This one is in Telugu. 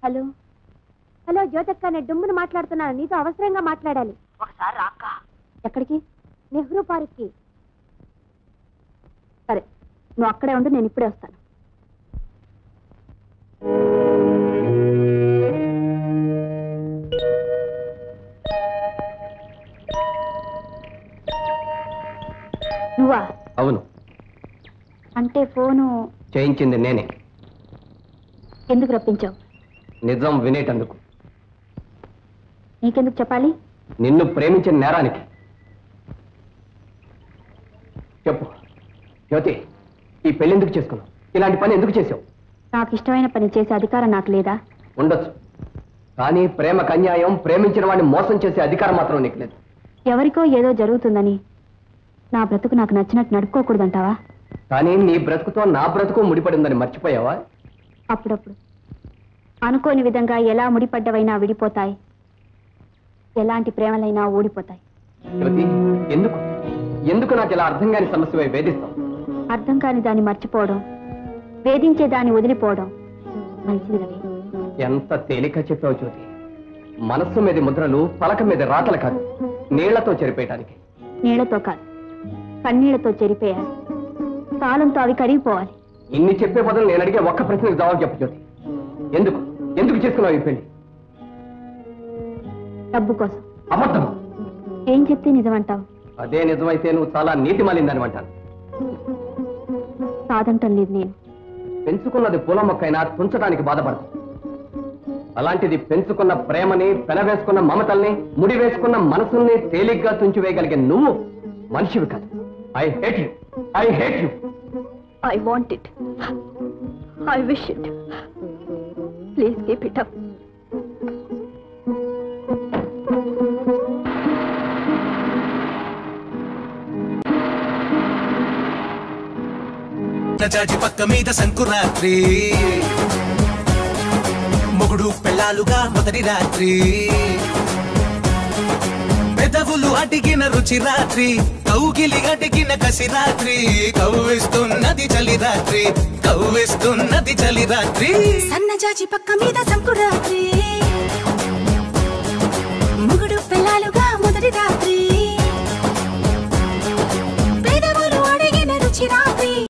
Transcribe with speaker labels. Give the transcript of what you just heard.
Speaker 1: హలో హలో జ్యోతక్క నేను డుమ్మును మాట్లాడుతున్నాను నీతో అవసరంగా మాట్లాడాలి
Speaker 2: ఒకసారి రాక్క
Speaker 1: ఎక్కడికి నెహ్రూ పార్క్కి సరే నువ్వు అక్కడే ఉండు నేను ఇప్పుడే వస్తాను నువ్వా
Speaker 3: అవును
Speaker 1: అంటే ఫోను
Speaker 3: చేయించింది నేనే
Speaker 1: ఎందుకు రప్పించావు
Speaker 3: నిజం వినేటందుకు
Speaker 1: నీకెందుకు చెప్పాలి
Speaker 3: నిన్ను ప్రేమించిన నేరానికి చెప్పు జ్యోతి ఈ పెళ్లి ఎందుకు చేసుకున్నావు ఇలాంటి పని ఎందుకు చేసావు
Speaker 1: నాకు ఇష్టమైన పని చేసే అధికారం నాకు లేదా
Speaker 3: ఉండొచ్చు కానీ ప్రేమకు అన్యాయం ప్రేమించిన వాడిని మోసం చేసే అధికారం మాత్రం నీకు లేదు
Speaker 1: ఎవరికో ఏదో జరుగుతుందని నా బ్రతుకు నాకు నచ్చినట్టు నడుపుకోకూడదంటావా
Speaker 3: కానీ నీ బ్రతుకుతో నా బ్రతుకు ముడిపడిందని మర్చిపోయావా
Speaker 1: అప్పుడప్పుడు అనుకోని విధంగా ఎలా ముడిపడ్డవైనా విడిపోతాయి ఎలాంటి ప్రేమలైనా ఊడిపోతాయి
Speaker 3: జ్యోతి ఎందుకు ఎందుకు నాకు ఇలా అర్థం కాని సమస్య వేధిస్తావు
Speaker 1: అర్థం కాని దాన్ని మర్చిపోవడం వేధించే దాన్ని వదిలిపోవడం మంచిది రవి
Speaker 3: ఎంత తేలిక చెప్పావు జ్యోతి మనస్సు మీద ముద్రలు పలక మీద రాతలు కాదు నీళ్లతో చెరిపేయటానికి
Speaker 1: నీళ్లతో కాదు కన్నీళ్లతో చెరిపేయాలి కాలంతో అవి కరిగిపోవాలి
Speaker 3: ఇన్ని చెప్పే బదులు నేను అడిగే ఒక్క ప్రశ్నకు జవాబు చెప్పు జ్యోతి ఎందుకు ఎందుకు చేసుకున్నావు ఈ పెళ్లి
Speaker 1: డబ్బు కోసం
Speaker 3: అబద్ధం
Speaker 1: ఏం చెప్తే నిజమంటావు
Speaker 3: అదే నిజమైతే నువ్వు చాలా నీతి మాలిందని అంటాను
Speaker 1: కాదంటం లేదు నేను
Speaker 3: పెంచుకున్నది పూల మొక్కైనా తుంచడానికి బాధపడదు అలాంటిది పెంచుకున్న ప్రేమని పెనవేసుకున్న మమతల్ని ముడి వేసుకున్న మనసుల్ని తేలిగ్గా తుంచివేయగలిగే నువ్వు మనిషివి కాదు I hate you I hate you
Speaker 1: I want it I wish it please keep it up
Speaker 4: జాజి పక్క మీద సంకురాత్రి మొగుడు పెళ్ళాలుగా మొదటి రాత్రి పెదవులు అడిగిన రుచి రాత్రి కౌగిలి అడిగిన కసి రాత్రి కవ్విస్తున్నది చలి రాత్రి కవ్విస్తున్నది చలి రాత్రి
Speaker 5: సన్నజాజి పక్క మీద సంకురాత్రి